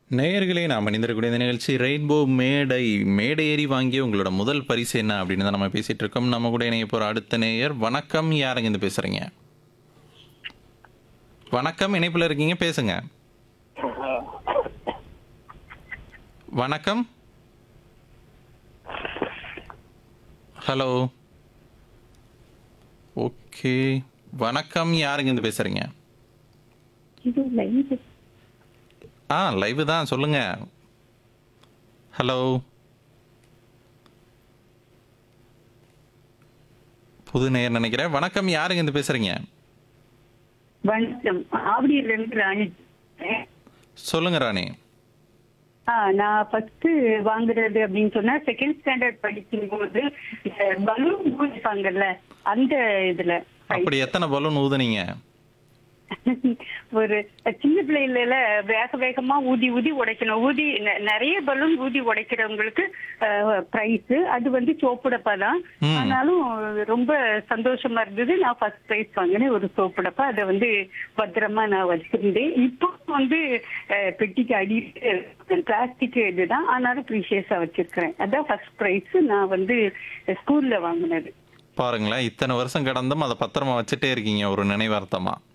நேயர்களே நாம் மனிதர்களுடைய இந்த நிகழ்ச்சி ரெயின்போ மேடை மேடை ஏறி வாங்கிய உங்களோட முதல் பரிசு என்ன அப்படின்னு தான் நம்ம பேசிட்டு இருக்கோம் நம்ம கூட இணைய போற அடுத்த நேயர் வணக்கம் யாருங்க இருந்து பேசுறீங்க வணக்கம் இணைப்புல இருக்கீங்க பேசுங்க வணக்கம் ஹலோ ஓகே வணக்கம் யாருங்க இருந்து பேசுறீங்க இது லைவ் ஆ லைவ் தான் சொல்லுங்க ஹலோ புது நேயர் நினைக்கிறேன் வணக்கம் யாருங்க இருந்து பேசுறீங்க வணக்கம் ஆவடியில இருந்து ராணி சொல்லுங்க ராணி ஆ நான் ஃபர்ஸ்ட் வாங்குறது அப்படின்னு சொன்னா செகண்ட் ஸ்டாண்டர்ட் படிக்கும்போது பலூன் ஊதிப்பாங்கல்ல அந்த இதுல அப்படி எத்தனை பலூன் ஊதுனீங்க ஒரு சின்ன பிள்ளையில வேக வேகமா ஊதி ஊதி உடைக்கணும் ஊதி நெ- நிறைய பலூன் ஊதி உடைக்கிறவங்களுக்கு பிரைஸ் அது வந்து சோப்புடப்பா தான் ம். ஆனாலும் ரொம்ப சந்தோஷமா இருந்தது நான் ஃபர்ஸ்ட் பிரைஸ் வாங்கினேன் ஒரு சோப்புடப்பா அதை வந்து பத்திரமா நான் வச்சிருந்தேன் இப்போ வந்து அஹ், பெட்டிக்கு அடி பிளாஸ்டிக் இதுதான் ஆனாலும் ப்ரீஷியஸா வச்சிருக்கிறேன் அதான் ஃபர்ஸ்ட் பிரைஸ் நான் வந்து ஸ்கூல்ல வாங்கினது பாருங்களேன் இத்தனை வருஷம் கடந்தும் அதை பத்திரமா வச்சுட்டே இருக்கீங்க ஒரு நினைவார்த்தமா